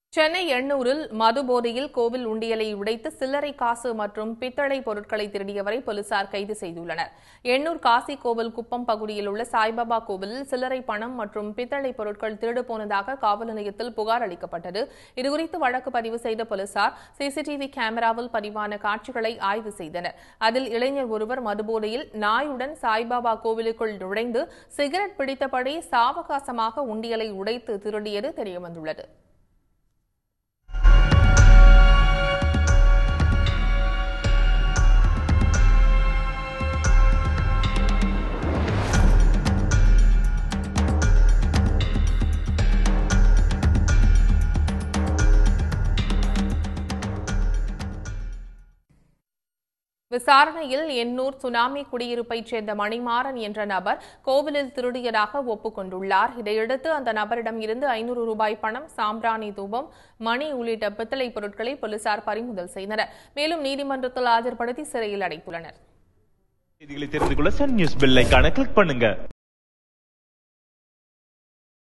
சென்னை எண்ணூரில் மது போதையில் கோவில் உண்டியலை உடைத்து சில்லறை காசு மற்றும் பித்தளை பொருட்களை திருடியவரை போலீசார் கைது செய்துள்ளனர் எண்ணூர் காசி கோவில் குப்பம் பகுதியில் உள்ள சாய்பாபா கோவிலில் சில்லறை பணம் மற்றும் பித்தளை பொருட்கள் திருடு போனதாக காவல் நிலையத்தில் புகார் அளிக்கப்பட்டது இதுகுறித்து வழக்கு பதிவு செய்த போலீசார் சிசிடிவி கேமராவில் பதிவான காட்சிகளை ஆய்வு செய்தனர் அதில் இளைஞர் ஒருவர் மதுபோதையில் நாயுடன் சாய்பாபா கோவிலுக்குள் நுழைந்து சிகரெட் பிடித்தபடி சாவகாசமாக உண்டியலை உடைத்து திருடியது தெரியவந்துள்ளது விசாரணையில் எண்ணூர் சுனாமி குடியிருப்பைச் சேர்ந்த மணிமாறன் என்ற நபர் கோவிலில் திருடியதாக ஒப்புக்கொண்டுள்ளார் இதையடுத்து அந்த நபரிடம் இருந்து ஐநூறு ரூபாய் பணம் சாம்பிராணி தூபம் மணி உள்ளிட்ட பித்தளை பொருட்களை போலீசார் பறிமுதல் செய்தனர் மேலும் நீதிமன்றத்தில் ஆஜர்படுத்தி சிறையில் அடைத்துள்ளனர் செய்திகளை தெரிந்து கொள்ள சன் நியூஸ் பெல் ஐகானை கிளிக் பண்ணுங்க